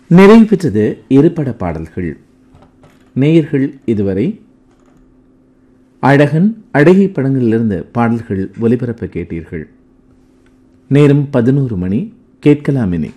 நிறைவு பெற்றது இருபட பாடல்கள் நேயர்கள் இதுவரை அழகன் அழகி படங்களிலிருந்து பாடல்கள் ஒலிபரப்ப கேட்டீர்கள் நேரம் பதினோரு மணி கேட்கலாமினி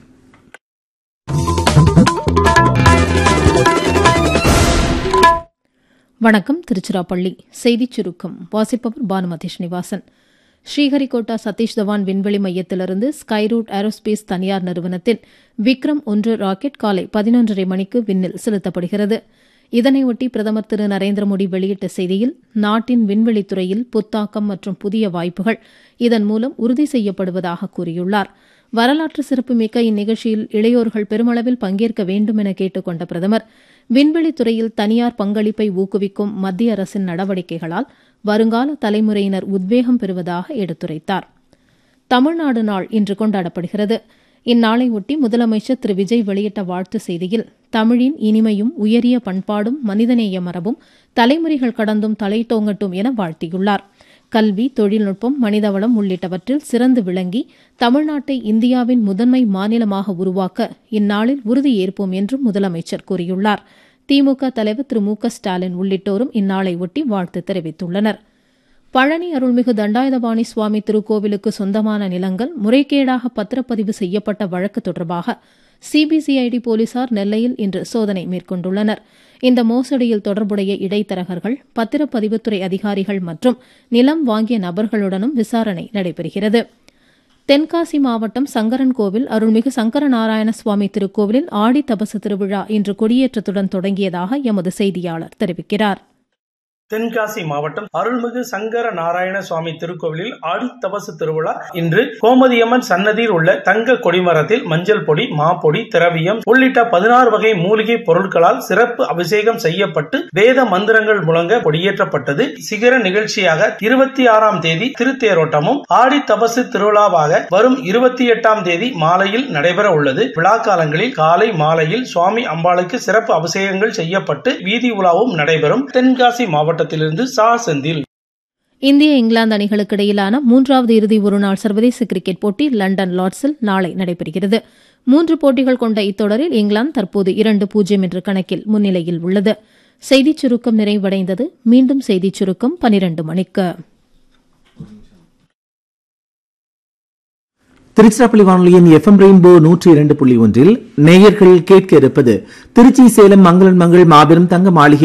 வணக்கம் திருச்சிராப்பள்ளி செய்திச் சுருக்கம் வாசிப்பவர் பானுமதி ஸ்ரீனிவாசன் ஸ்ரீஹரிகோட்டா சதீஷ் தவான் விண்வெளி மையத்திலிருந்து ஸ்கைரூட் ஏரோஸ்பேஸ் தனியார் நிறுவனத்தின் விக்ரம் ஒன்று ராக்கெட் காலை பதினொன்றரை மணிக்கு விண்ணில் செலுத்தப்படுகிறது இதனையொட்டி பிரதமர் திரு நரேந்திர மோடி வெளியிட்ட செய்தியில் நாட்டின் விண்வெளித்துறையில் புத்தாக்கம் மற்றும் புதிய வாய்ப்புகள் இதன் மூலம் உறுதி செய்யப்படுவதாக கூறியுள்ளார் வரலாற்று சிறப்புமிக்க இந்நிகழ்ச்சியில் இளையோர்கள் பெருமளவில் பங்கேற்க வேண்டும் என கேட்டுக் கொண்ட பிரதமர் விண்வெளித்துறையில் தனியார் பங்களிப்பை ஊக்குவிக்கும் மத்திய அரசின் நடவடிக்கைகளால் வருங்கால தலைமுறையினர் உத்வேகம் பெறுவதாக எடுத்துரைத்தார் தமிழ்நாடு நாள் இன்று கொண்டாடப்படுகிறது இந்நாளையொட்டி முதலமைச்சர் திரு விஜய் வெளியிட்ட வாழ்த்து செய்தியில் தமிழின் இனிமையும் உயரிய பண்பாடும் மனிதநேய மரபும் தலைமுறைகள் கடந்தும் தலைத்தோங்கட்டும் என வாழ்த்தியுள்ளார் கல்வி தொழில்நுட்பம் மனிதவளம் உள்ளிட்டவற்றில் சிறந்து விளங்கி தமிழ்நாட்டை இந்தியாவின் முதன்மை மாநிலமாக உருவாக்க இந்நாளில் உறுதியேற்போம் என்றும் முதலமைச்சர் கூறியுள்ளார் திமுக தலைவர் திரு மு க ஸ்டாலின் உள்ளிட்டோரும் இந்நாளை ஒட்டி வாழ்த்து தெரிவித்துள்ளனா் பழனி அருள்மிகு தண்டாயுதபாணி சுவாமி திருக்கோவிலுக்கு சொந்தமான நிலங்கள் முறைகேடாக பத்திரப்பதிவு செய்யப்பட்ட வழக்கு தொடர்பாக சிபிசிஐடி போலீசார் நெல்லையில் இன்று சோதனை மேற்கொண்டுள்ளனர் இந்த மோசடியில் தொடர்புடைய இடைத்தரகர்கள் பத்திரப்பதிவுத்துறை அதிகாரிகள் மற்றும் நிலம் வாங்கிய நபர்களுடனும் விசாரணை நடைபெறுகிறது தென்காசி மாவட்டம் சங்கரன் கோவில் அருள்மிகு சங்கரநாராயண சுவாமி திருக்கோவிலில் ஆடி தபசு திருவிழா இன்று கொடியேற்றத்துடன் தொடங்கியதாக எமது செய்தியாளர் தெரிவிக்கிறார் தென்காசி மாவட்டம் அருள்மிகு சங்கர நாராயண சுவாமி திருக்கோவிலில் ஆடி தபசு திருவிழா இன்று கோமதியம்மன் சன்னதியில் உள்ள தங்க கொடிமரத்தில் மஞ்சள் பொடி மாப்பொடி திரவியம் உள்ளிட்ட பதினாறு வகை மூலிகை பொருட்களால் சிறப்பு அபிஷேகம் செய்யப்பட்டு வேத மந்திரங்கள் முழங்க கொடியேற்றப்பட்டது சிகர நிகழ்ச்சியாக இருபத்தி ஆறாம் தேதி திருத்தேரோட்டமும் ஆடி தபசு திருவிழாவாக வரும் இருபத்தி எட்டாம் தேதி மாலையில் நடைபெற உள்ளது விழா காலங்களில் காலை மாலையில் சுவாமி அம்பாளுக்கு சிறப்பு அபிஷேகங்கள் செய்யப்பட்டு வீதி உலாவும் நடைபெறும் தென்காசி மாவட்டம் மாவட்டத்திலிருந்து சா செந்தில் இந்திய இங்கிலாந்து அணிகளுக்கு இடையிலான மூன்றாவது இறுதி ஒருநாள் சர்வதேச கிரிக்கெட் போட்டி லண்டன் லார்ட்ஸில் நாளை நடைபெறுகிறது மூன்று போட்டிகள் கொண்ட இத்தொடரில் இங்கிலாந்து தற்போது இரண்டு பூஜ்ஜியம் என்ற கணக்கில் முன்னிலையில் உள்ளது செய்திச் சுருக்கம் நிறைவடைந்தது மீண்டும் செய்திச் சுருக்கம் பனிரண்டு மணிக்கு திருச்சிராப்பள்ளி வானொலியின் எஃப்எம் ரெயின்போ நூற்றி இரண்டு புள்ளி ஒன்றில் நேயர்கள் கேட்க இருப்பது திருச்சி சேலம் மங்களன் மங்கள் மாபெரும் தங்க மாளிகை